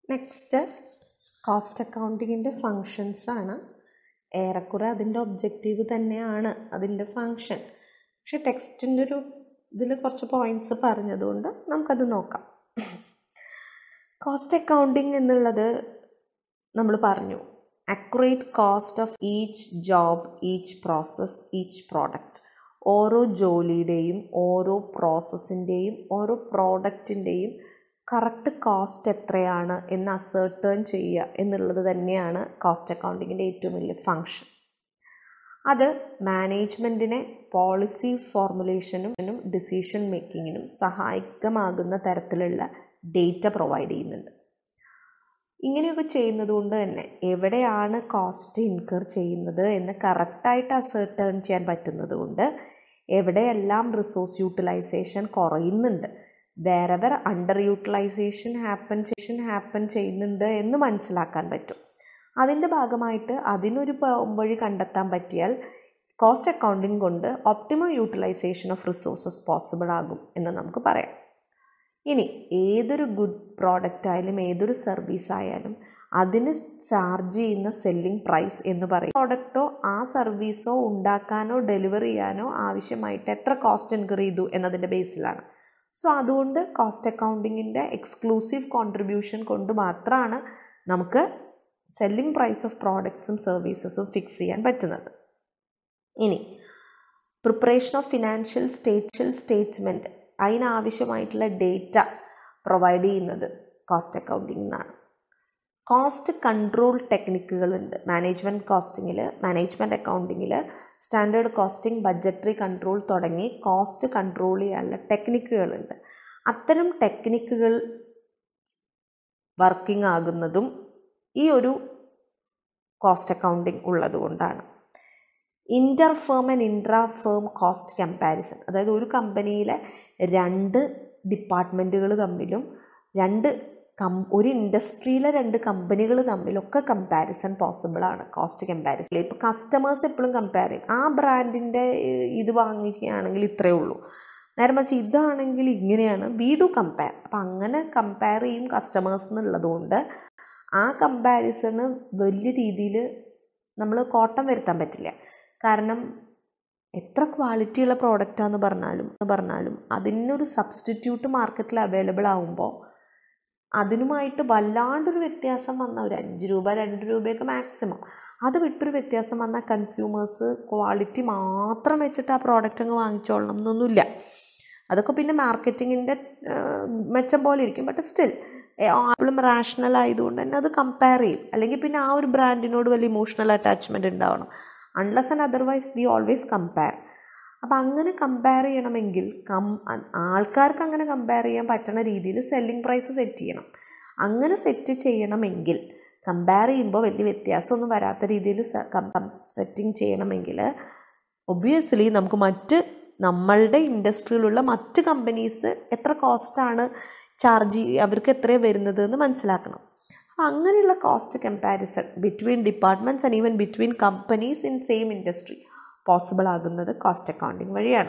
next cost അക്കൗണ്ടിങ്ങിൻ്റെ ഫങ്ഷൻസാണ് ഏറെക്കുറെ അതിൻ്റെ objective തന്നെയാണ് അതിൻ്റെ ഫങ്ഷൻ പക്ഷെ ടെക്സ്റ്റിൻ്റെ ഒരു ഇതിൽ കുറച്ച് പോയിൻറ്റ്സ് പറഞ്ഞതുകൊണ്ട് നമുക്കത് നോക്കാം കോസ്റ്റ് അക്കൗണ്ടിങ് എന്നുള്ളത് നമ്മൾ പറഞ്ഞു accurate cost of each job each process each product ഓരോ ജോലിയുടെയും ഓരോ പ്രോസസ്സിൻ്റെയും ഓരോ പ്രോഡക്റ്റിൻ്റെയും കറക്റ്റ് കോസ്റ്റ് എത്രയാണ് എന്ന് അസേർട്ടേൺ ചെയ്യുക എന്നുള്ളത് തന്നെയാണ് കോസ്റ്റ് അക്കൗണ്ടിങ്ങിൻ്റെ ഏറ്റവും വലിയ ഫങ്ഷൻ അത് മാനേജ്മെൻറ്റിനെ പോളിസി ഫോർമുലേഷനും ഡിസിഷൻ മേക്കിങ്ങിനും സഹായകമാകുന്ന തരത്തിലുള്ള ഡേറ്റ പ്രൊവൈഡ് ചെയ്യുന്നുണ്ട് ഇങ്ങനെയൊക്കെ ചെയ്യുന്നത് കൊണ്ട് തന്നെ എവിടെയാണ് കോസ്റ്റ് ഇൻകർ ചെയ്യുന്നത് എന്ന് കറക്റ്റായിട്ട് അസേർട്ടേൺ ചെയ്യാൻ പറ്റുന്നത് കൊണ്ട് എവിടെയെല്ലാം റിസോഴ്സ് യൂട്ടിലൈസേഷൻ കുറയുന്നുണ്ട് wherever under utilisation happen happen ചെയ്യുന്നുണ്ട് എന്ന് മനസ്സിലാക്കാൻ പറ്റും അതിൻ്റെ ഭാഗമായിട്ട് അതിനൊരു വഴി കണ്ടെത്താൻ പറ്റിയാൽ കോസ്റ്റ് അക്കൗണ്ടിങ് കൊണ്ട് optimum utilisation of resources possible ആകും എന്ന് നമുക്ക് പറയാം ഇനി ഏതൊരു ഗുഡ് പ്രോഡക്റ്റ് ആയാലും ഏതൊരു സർവീസ് ആയാലും അതിന് ചാർജ് ചെയ്യുന്ന സെല്ലിംഗ് പ്രൈസ് എന്ന് പറയും പ്രോഡക്റ്റോ ആ സർവീസോ ഉണ്ടാക്കാനോ ഡെലിവർ ചെയ്യാനോ ആവശ്യമായിട്ട് എത്ര കോസ്റ്റ് ഇൻകർ ചെയ്തു എന്നതിൻ്റെ ബേസിലാണ് സോ അതുകൊണ്ട് കോസ്റ്റ് അക്കൗണ്ടിങ്ങിൻ്റെ എക്സ്ക്ലൂസീവ് കോൺട്രിബ്യൂഷൻ കൊണ്ട് മാത്രമാണ് നമുക്ക് സെല്ലിംഗ് പ്രൈസ് ഓഫ് പ്രോഡക്ട്സും സർവീസസും ഫിക്സ് ചെയ്യാൻ പറ്റുന്നത് ഇനി പ്രിപ്പറേഷൻ ഓഫ് ഫിനാൻഷ്യൽ സ്റ്റേറ്റ്ഷ്യൽ സ്റ്റേറ്റ്മെൻറ്റ് അതിനാവശ്യമായിട്ടുള്ള ഡേറ്റ പ്രൊവൈഡ് ചെയ്യുന്നത് കോസ്റ്റ് അക്കൗണ്ടിംഗ് എന്നാണ് കോസ്റ്റ് കൺട്രോൾ ടെക്നിക്കുകളുണ്ട് മാനേജ്മെൻറ്റ് കോസ്റ്റിങ്ങിൽ മാനേജ്മെൻറ്റ് അക്കൗണ്ടിങ്ങിൽ സ്റ്റാൻഡേർഡ് കോസ്റ്റിംഗ് ബഡ്ജറ്ററി കൺട്രോൾ തുടങ്ങി കോസ്റ്റ് കൺട്രോൾ ചെയ്യാനുള്ള ടെക്നിക്കുകളുണ്ട് അത്തരം ടെക്നിക്കുകൾ വർക്കിംഗ് ആകുന്നതും ഈ ഒരു കോസ്റ്റ് അക്കൗണ്ടിങ് ഉള്ളതുകൊണ്ടാണ് inter firm and intra firm cost comparison അതായത് ഒരു കമ്പനിയിലെ രണ്ട് ഡിപ്പാർട്ട്മെൻറ്റുകൾ തമ്മിലും രണ്ട് കം ഒരു ഇൻഡസ്ട്രിയിലെ രണ്ട് കമ്പനികൾ തമ്മിലൊക്കെ കമ്പാരിസൺ പോസിബിളാണ് കോസ്റ്റ് കമ്പാരിസൺ ഇപ്പോൾ കസ്റ്റമേഴ്സ് എപ്പോഴും കമ്പയർ ചെയ്യും ആ ബ്രാൻഡിൻ്റെ ഇത് വാങ്ങിക്കുകയാണെങ്കിൽ ഇത്രയേ ഉള്ളൂ നേരെ മറിച്ച് ഇതാണെങ്കിൽ ഇങ്ങനെയാണ് വി ഡു കമ്പയർ അപ്പം അങ്ങനെ കമ്പയർ ചെയ്യും കസ്റ്റമേഴ്സ് എന്നുള്ളത് കൊണ്ട് ആ കമ്പാരിസണ് വലിയ രീതിയിൽ നമ്മൾ കോട്ടം വരുത്താൻ പറ്റില്ല കാരണം എത്ര ക്വാളിറ്റിയുള്ള പ്രോഡക്റ്റാന്ന് പറഞ്ഞാലും പറഞ്ഞാലും അതിനൊരു സബ്സ്റ്റിറ്റ്യൂട്ട് മാർക്കറ്റിൽ അവൈലബിൾ ആകുമ്പോൾ അതിനുമായിട്ട് വല്ലാണ്ടൊരു വ്യത്യാസം വന്ന ഒരു അഞ്ച് രൂപ രണ്ട് രൂപയൊക്കെ മാക്സിമം അത് വിട്ടൊരു വ്യത്യാസം വന്നാൽ കൺസ്യൂമേഴ്സ് ക്വാളിറ്റി മാത്രം വെച്ചിട്ട് ആ പ്രോഡക്റ്റ് അങ്ങ് വാങ്ങിച്ചോളണം എന്നൊന്നുമില്ല അതൊക്കെ പിന്നെ മാർക്കറ്റിങ്ങിൻ്റെ മെച്ചം പോലെ ഇരിക്കും ബട്ട് സ്റ്റിൽ ആപ്പിളും റാഷണൽ ആയതുകൊണ്ട് തന്നെ അത് കമ്പയർ ചെയ്യും അല്ലെങ്കിൽ പിന്നെ ആ ഒരു ബ്രാൻഡിനോട് വലിയ ഇമോഷണൽ അറ്റാച്ച്മെൻറ്റ് ഉണ്ടാവണം unless and otherwise we always compare അപ്പം അങ്ങനെ കമ്പയർ ചെയ്യണമെങ്കിൽ കം ആൾക്കാർക്ക് അങ്ങനെ കമ്പയർ ചെയ്യാൻ പറ്റുന്ന രീതിയിൽ സെല്ലിംഗ് പ്രൈസ് സെറ്റ് ചെയ്യണം അങ്ങനെ സെറ്റ് ചെയ്യണമെങ്കിൽ കമ്പയർ ചെയ്യുമ്പോൾ വലിയ വ്യത്യാസമൊന്നും വരാത്ത രീതിയിൽ സെറ്റിംഗ് ചെയ്യണമെങ്കിൽ ഒബ്വിയസ്ലി നമുക്ക് മറ്റ് നമ്മളുടെ ഇൻഡസ്ട്രിയിലുള്ള മറ്റ് കമ്പനീസ് എത്ര കോസ്റ്റാണ് ചാർജ് അവർക്ക് എത്രയാണ് വരുന്നത് എന്ന് മനസ്സിലാക്കണം അപ്പോൾ അങ്ങനെയുള്ള cost comparison between departments and even between companies in same industry possible ആകുന്നത് കോസ്റ്റ് അക്കൗണ്ടിങ് വഴിയാണ്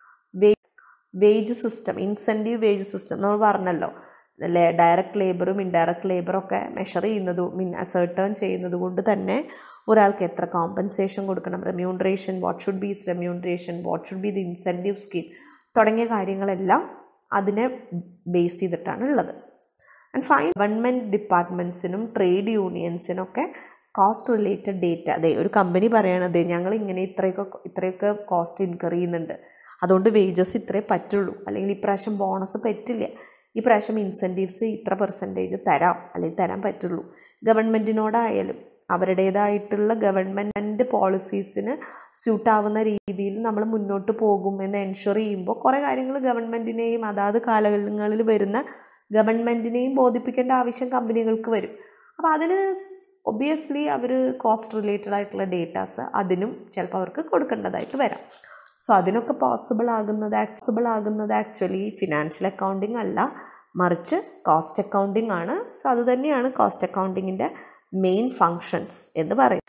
വേ wage system incentive wage system നമ്മൾ പറഞ്ഞല്ലോ ഡയറക്റ്റ് ലേബറും ഇൻഡയറക്റ്റ് ലേബറും ഒക്കെ മെഷർ ചെയ്യുന്നത് മീൻ അസേർട്ടേൺ ചെയ്യുന്നത് കൊണ്ട് തന്നെ ഒരാൾക്ക് എത്ര കോമ്പൻസേഷൻ കൊടുക്കണം remuneration what should be remuneration what should be the incentive scheme തുടങ്ങിയ കാര്യങ്ങളെല്ലാം അതിനെ ബേസ് ചെയ്തിട്ടാണ് ഉള്ളത് ആൻഡ് ഫൈൻ ഗവൺമെൻറ് ഡിപ്പാർട്ട്മെൻറ്റ്സിനും ട്രേഡ് യൂണിയൻസിനൊക്കെ കോസ്റ്റ് റിലേറ്റഡ് ഡേറ്റ അതെ ഒരു കമ്പനി പറയണത് ഞങ്ങൾ ഇങ്ങനെ ഇത്രയൊക്കെ ഇത്രയൊക്കെ കോസ്റ്റ് ഇൻകർ ചെയ്യുന്നുണ്ട് അതുകൊണ്ട് വേജസ് ഇത്രേ പറ്റുള്ളൂ അല്ലെങ്കിൽ ഇപ്രാവശ്യം ബോണസ് പറ്റില്ല ഈ പ്രാവശ്യം ഇൻസെൻറ്റീവ്സ് ഇത്ര പെർസെൻറ്റേജ് തരാം അല്ലെങ്കിൽ തരാൻ പറ്റുള്ളൂ ഗവൺമെൻറ്റിനോടായാലും അവരുടേതായിട്ടുള്ള ഗവൺമെൻറ് പോളിസീസിന് സ്യൂട്ടാവുന്ന രീതിയിൽ നമ്മൾ മുന്നോട്ട് പോകും എന്ന് എൻഷുർ ചെയ്യുമ്പോൾ കുറേ കാര്യങ്ങൾ ഗവൺമെൻറ്റിനെയും അതാത് കാലഘട്ടങ്ങളിൽ വരുന്ന ഗവൺമെൻറ്റിനെയും ബോധിപ്പിക്കേണ്ട ആവശ്യം കമ്പനികൾക്ക് വരും അപ്പോൾ അതിന് ഒബിയസ്ലി അവർ കോസ്റ്റ് റിലേറ്റഡ് ആയിട്ടുള്ള ഡേറ്റാസ് അതിനും ചിലപ്പോൾ അവർക്ക് കൊടുക്കേണ്ടതായിട്ട് വരാം സോ അതിനൊക്കെ പോസിബിൾ ആകുന്നത് ആക്സിബിൾ ആകുന്നത് ആക്ച്വലി ഫിനാൻഷ്യൽ അക്കൗണ്ടിങ് അല്ല മറിച്ച് കോസ്റ്റ് അക്കൗണ്ടിങ് ആണ് സോ അത് തന്നെയാണ് കോസ്റ്റ് അക്കൗണ്ടിങ്ങിൻ്റെ മെയിൻ ഫങ്ഷൻസ് എന്ന് പറയും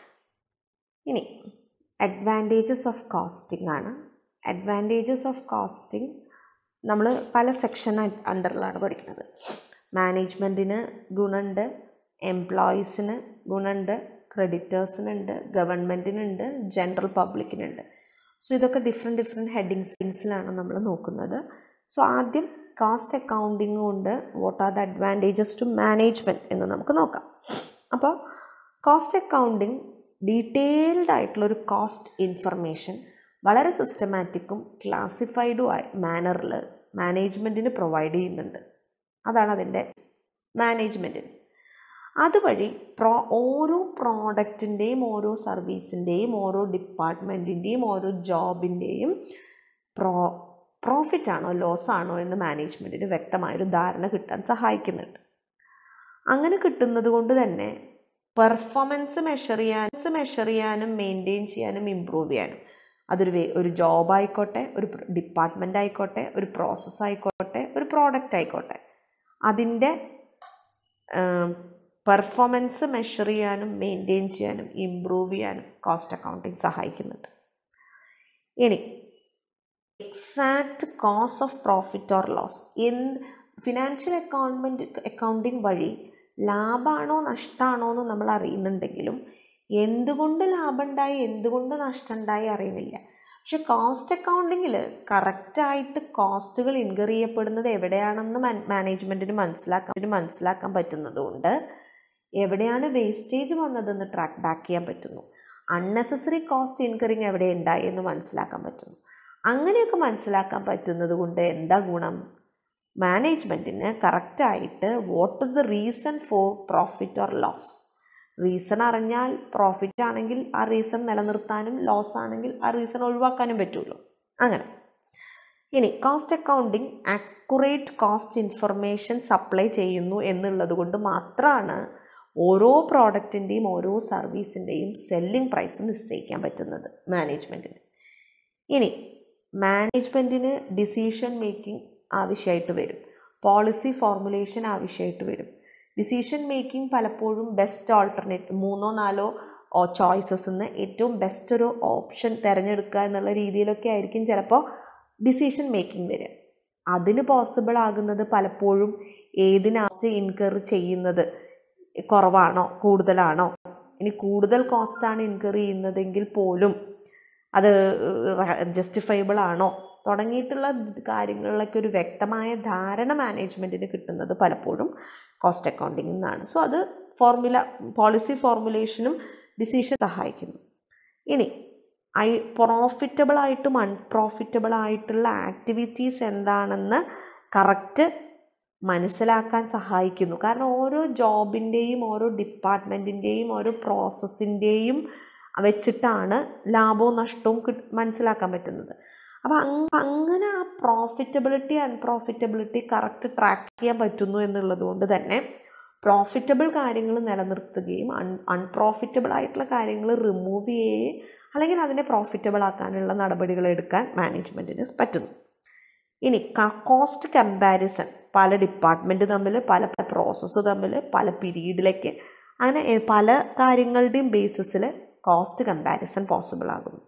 ഇനി അഡ്വാൻറ്റേജസ് ഓഫ് കോസ്റ്റിംഗ് ആണ് അഡ്വാൻറ്റേജസ് ഓഫ് കോസ്റ്റിംഗ് നമ്മൾ പല സെക്ഷൻ അണ്ടറിലാണ് പഠിക്കുന്നത് മാനേജ്മെൻറ്റിന് ഗുണമുണ്ട് എംപ്ലോയീസിന് ഗുണമുണ്ട് ക്രെഡിറ്റേഴ്സിനുണ്ട് ഗവൺമെൻറ്റിനുണ്ട് ജനറൽ പബ്ലിക്കിനുണ്ട് സോ ഇതൊക്കെ ഡിഫറെൻറ്റ് ഡിഫറെൻറ്റ് ഹെഡിങ്സിലാണ് നമ്മൾ നോക്കുന്നത് സോ ആദ്യം കോസ്റ്റ് അക്കൗണ്ടിങ് കൊണ്ട് what are the advantages to management എന്ന് നമുക്ക് നോക്കാം അപ്പോൾ കോസ്റ്റ് അക്കൗണ്ടിങ് ഡീറ്റെയിൽഡ് ആയിട്ടുള്ളൊരു കോസ്റ്റ് ഇൻഫർമേഷൻ വളരെ സിസ്റ്റമാറ്റിക്കും ക്ലാസിഫൈഡും ആയ മാനറിൽ മാനേജ്മെൻറ്റിന് പ്രൊവൈഡ് ചെയ്യുന്നുണ്ട് അതാണ് അതിൻ്റെ മാനേജ്മെൻറ്റിന് അതുവഴി പ്രോ ഓരോ പ്രോഡക്റ്റിൻ്റെയും ഓരോ സർവീസിൻ്റെയും ഓരോ ഡിപ്പാർട്ട്മെൻറ്റിൻ്റെയും ഓരോ ജോബിൻ്റെയും പ്രോ പ്രോഫിറ്റ് ആണോ ലോസ് ആണോ എന്ന് മാനേജ്മെൻറ്റിന് വ്യക്തമായൊരു ധാരണ കിട്ടാൻ സഹായിക്കുന്നുണ്ട് അങ്ങനെ കിട്ടുന്നത് കൊണ്ട് തന്നെ പെർഫോമൻസ് മെഷർ ചെയ്യാൻ മെഷർ ചെയ്യാനും മെയിൻറ്റെയിൻ ചെയ്യാനും ഇമ്പ്രൂവ് ചെയ്യാനും അതൊരു വേ ഒരു ജോബ് ആയിക്കോട്ടെ ഒരു ഡിപ്പാർട്ട്മെൻ്റ് ആയിക്കോട്ടെ ഒരു പ്രോസസ്സ് ആയിക്കോട്ടെ ഒരു പ്രോഡക്റ്റ് ആയിക്കോട്ടെ അതിൻ്റെ പെർഫോമൻസ് മെഷർ ചെയ്യാനും മെയിൻറ്റെയിൻ ചെയ്യാനും ഇമ്പ്രൂവ് ചെയ്യാനും കോസ്റ്റ് അക്കൗണ്ടിങ് സഹായിക്കുന്നുണ്ട് ഇനി exact cause of profit or loss എന്ത് ഫിനാൻഷ്യൽ അക്കൗണ്ട്മെൻറ്റ് അക്കൗണ്ടിങ് വഴി ലാഭമാണോ നഷ്ടമാണോ എന്ന് നമ്മൾ അറിയുന്നുണ്ടെങ്കിലും എന്തുകൊണ്ട് ലാഭമുണ്ടായി എന്തുകൊണ്ട് നഷ്ടമുണ്ടായി അറിയുന്നില്ല പക്ഷെ കോസ്റ്റ് അക്കൗണ്ടിങ്ങിൽ കറക്റ്റായിട്ട് കോസ്റ്റുകൾ ഇൻകർ ചെയ്യപ്പെടുന്നത് എവിടെയാണെന്ന് മാനേജ്മെൻറ്റിന് മനസ്സിലാക്കാൻ മനസ്സിലാക്കാൻ പറ്റുന്നതുകൊണ്ട് എവിടെയാണ് വേസ്റ്റേജ് വന്നതെന്ന് ട്രാക്ക് ബാക്ക് ചെയ്യാൻ പറ്റുന്നു അൺനെസസറി കോസ്റ്റ് ഇൻകറിങ് എവിടെ ഉണ്ടായി എന്ന് മനസ്സിലാക്കാൻ പറ്റുന്നു അങ്ങനെയൊക്കെ മനസ്സിലാക്കാൻ പറ്റുന്നത് കൊണ്ട് എന്താ ഗുണം മാനേജ്മെൻറ്റിന് കറക്റ്റായിട്ട് what is the reason for profit or loss reason അറിഞ്ഞാൽ പ്രോഫിറ്റ് ആണെങ്കിൽ ആ റീസൺ നിലനിർത്താനും ലോസ് ആണെങ്കിൽ ആ റീസൺ ഒഴിവാക്കാനും പറ്റുമല്ലോ അങ്ങനെ ഇനി cost accounting accurate cost information supply ചെയ്യുന്നു എന്നുള്ളത് കൊണ്ട് മാത്രമാണ് ഓരോ പ്രോഡക്റ്റിൻ്റെയും ഓരോ സർവീസിൻ്റെയും സെല്ലിംഗ് പ്രൈസ് നിശ്ചയിക്കാൻ പറ്റുന്നത് മാനേജ്മെൻറ്റിന് ഇനി മാനേജ്മെൻറ്റിന് ഡിസിഷൻ മേക്കിംഗ് ആവശ്യമായിട്ട് വരും പോളിസി ഫോർമുലേഷൻ ആവശ്യമായിട്ട് വരും ഡിസിഷൻ മേക്കിംഗ് പലപ്പോഴും ബെസ്റ്റ് ഓൾട്ടർനേറ്റ് മൂന്നോ നാലോ ചോയ്സസ് നിന്ന് ഏറ്റവും ബെസ്റ്റ് ഒരു ഓപ്ഷൻ തിരഞ്ഞെടുക്കുക എന്നുള്ള രീതിയിലൊക്കെ ആയിരിക്കും ചിലപ്പോൾ ഡിസിഷൻ മേക്കിംഗ് വരിക അതിന് പോസിബിൾ ആകുന്നത് പലപ്പോഴും ഏതിനാസ്റ്റ് ഇൻകർ ചെയ്യുന്നത് കുറവാണോ കൂടുതലാണോ ഇനി കൂടുതൽ കോസ്റ്റാണ് ഇൻകർ ചെയ്യുന്നതെങ്കിൽ പോലും അത് ജസ്റ്റിഫൈബിൾ ആണോ തുടങ്ങിയിട്ടുള്ള കാര്യങ്ങളിലൊക്കെ ഒരു വ്യക്തമായ ധാരണ മാനേജ്മെൻറ്റിന് കിട്ടുന്നത് പലപ്പോഴും കോസ്റ്റ് അക്കൗണ്ടിങ്ങിൽ നിന്നാണ് സോ അത് ഫോർമുല പോളിസി ഫോർമുലേഷനും ഡിസിഷൻ സഹായിക്കുന്നു ഇനി ഐ പ്രോഫിറ്റബിൾ ആയിട്ടും അൺപ്രോഫിറ്റബിൾ ആയിട്ടുള്ള ആക്ടിവിറ്റീസ് എന്താണെന്ന് കറക്റ്റ് മനസ്സിലാക്കാൻ സഹായിക്കുന്നു കാരണം ഓരോ ജോബിൻ്റെയും ഓരോ ഡിപ്പാർട്ട്മെൻറ്റിൻ്റെയും ഓരോ പ്രോസസ്സിൻ്റെയും വെച്ചിട്ടാണ് ലാഭവും നഷ്ടവും മനസ്സിലാക്കാൻ പറ്റുന്നത് അപ്പോൾ അങ്ങനെ ആ പ്രോഫിറ്റബിലിറ്റി അൺപ്രോഫിറ്റബിലിറ്റി കറക്റ്റ് ട്രാക്ക് ചെയ്യാൻ പറ്റുന്നു എന്നുള്ളത് കൊണ്ട് തന്നെ പ്രോഫിറ്റബിൾ കാര്യങ്ങൾ നിലനിർത്തുകയും അൺ അൺപ്രോഫിറ്റബിൾ ആയിട്ടുള്ള കാര്യങ്ങൾ റിമൂവ് ചെയ്യുകയും അല്ലെങ്കിൽ അതിനെ പ്രോഫിറ്റബിൾ ആക്കാനുള്ള നടപടികൾ എടുക്കാൻ മാനേജ്മെൻറ്റിന് പറ്റുന്നു ഇനി കോസ്റ്റ് കമ്പാരിസൺ പല ഡിപ്പാർട്ട്മെൻറ്റ് തമ്മിൽ പല പ്രോസസ്സ് തമ്മിൽ പല പീരീഡിലേക്ക് അങ്ങനെ പല കാര്യങ്ങളുടെയും ബേസിസിൽ കോസ്റ്റ് കമ്പാരിസൺ പോസിബിൾ ആകുന്നു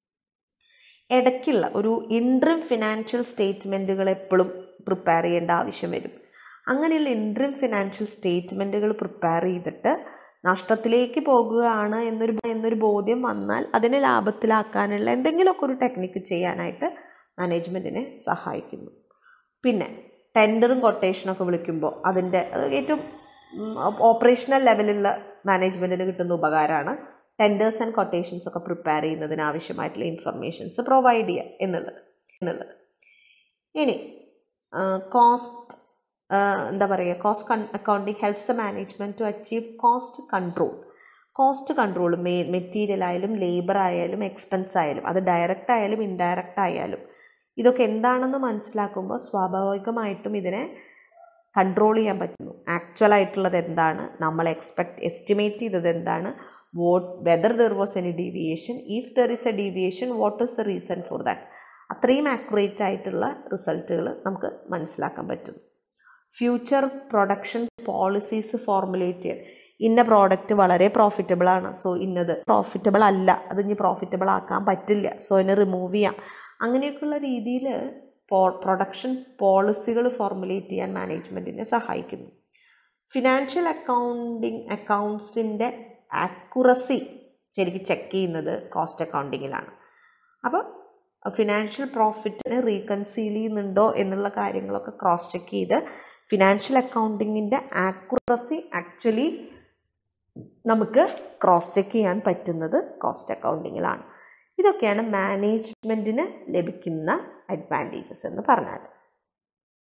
ഇടയ്ക്കുള്ള ഒരു ഇൻട്രീം ഫിനാൻഷ്യൽ സ്റ്റേറ്റ്മെൻറ്റുകൾ എപ്പോഴും പ്രിപ്പയർ ചെയ്യേണ്ട ആവശ്യം വരും അങ്ങനെയുള്ള ഇൻട്രീം ഫിനാൻഷ്യൽ സ്റ്റേറ്റ്മെൻറ്റുകൾ പ്രിപ്പയർ ചെയ്തിട്ട് നഷ്ടത്തിലേക്ക് പോകുകയാണ് എന്നൊരു എന്നൊരു ബോധ്യം വന്നാൽ അതിനെ ലാഭത്തിലാക്കാനുള്ള എന്തെങ്കിലുമൊക്കെ ഒരു ടെക്നിക്ക് ചെയ്യാനായിട്ട് മാനേജ്മെൻറ്റിനെ സഹായിക്കുന്നു പിന്നെ ടെൻഡറും കൊട്ടേഷനൊക്കെ വിളിക്കുമ്പോൾ അതിൻ്റെ ഏറ്റവും ഓപ്പറേഷണൽ ലെവലുള്ള മാനേജ്മെൻറ്റിന് കിട്ടുന്ന ഉപകാരമാണ് ടെൻഡേഴ്സ് ആൻഡ് കൊട്ടേഷൻസ് ഒക്കെ പ്രിപ്പയർ ചെയ്യുന്നതിന് ആവശ്യമായിട്ടുള്ള ഇൻഫർമേഷൻസ് പ്രൊവൈഡ് ചെയ്യുക എന്നുള്ളത് എന്നുള്ളത് ഇനി കോസ്റ്റ് എന്താ പറയുക cost accounting helps the management to achieve cost control cost control may material ആയാലും ലേബർ ആയാലും എക്സ്പെൻസ് ആയാലും അത് ഡയറക്റ്റ് ആയാലും ഇൻഡയറക്റ്റ് ആയാലും ഇതൊക്കെ എന്താണെന്ന് മനസ്സിലാക്കുമ്പോൾ സ്വാഭാവികമായിട്ടും ഇതിനെ കൺട്രോൾ ചെയ്യാൻ പറ്റുന്നു ആക്ച്വൽ ആയിട്ടുള്ളത് എന്താണ് നമ്മൾ എക്സ്പെക്ട് എസ്റ്റിമേറ്റ് ചെയ്തത് എന്താണ് what whether there was any deviation if there is a deviation what is the reason for that അത്രയും ആക്യുറേറ്റ് ആയിട്ടുള്ള റിസൾട്ടുകൾ നമുക്ക് മനസ്സിലാക്കാൻ പറ്റും ഫ്യൂച്ചർ പ്രൊഡക്ഷൻ പോളിസീസ് ഫോർമുലേറ്റ് ചെയ്യാൻ ഇന്ന പ്രോഡക്റ്റ് വളരെ പ്രോഫിറ്റബിൾ ആണ് സോ ഇന്നത് പ്രോഫിറ്റബിൾ അല്ല അത് ഇനി പ്രോഫിറ്റബിൾ ആക്കാൻ പറ്റില്ല സോ അതിനെ റിമൂവ് ചെയ്യാം അങ്ങനെയൊക്കെയുള്ള രീതിയിൽ പോ പ്രൊഡക്ഷൻ പോളിസികൾ ഫോർമുലേറ്റ് ചെയ്യാൻ മാനേജ്മെൻറ്റിനെ സഹായിക്കുന്നു ഫിനാൻഷ്യൽ അക്കൗണ്ടിങ് അക്കൗണ്ട്സിൻ്റെ ആക്യുറസി ശരിക്കും ചെക്ക് ചെയ്യുന്നത് കോസ്റ്റ് അക്കൗണ്ടിങ്ങിലാണ് അപ്പോൾ ഫിനാൻഷ്യൽ പ്രോഫിറ്റിനെ റീകൺസീൽ ചെയ്യുന്നുണ്ടോ എന്നുള്ള കാര്യങ്ങളൊക്കെ ക്രോസ് ചെക്ക് ചെയ്ത് ഫിനാൻഷ്യൽ അക്കൗണ്ടിങ്ങിൻ്റെ ആക്യുറസി ആക്ച്വലി നമുക്ക് ക്രോസ് ചെക്ക് ചെയ്യാൻ പറ്റുന്നത് കോസ്റ്റ് അക്കൗണ്ടിങ്ങിലാണ് ഇതൊക്കെയാണ് മാനേജ്മെൻറ്റിന് ലഭിക്കുന്ന അഡ്വാൻറ്റേജസ് എന്ന് പറഞ്ഞാൽ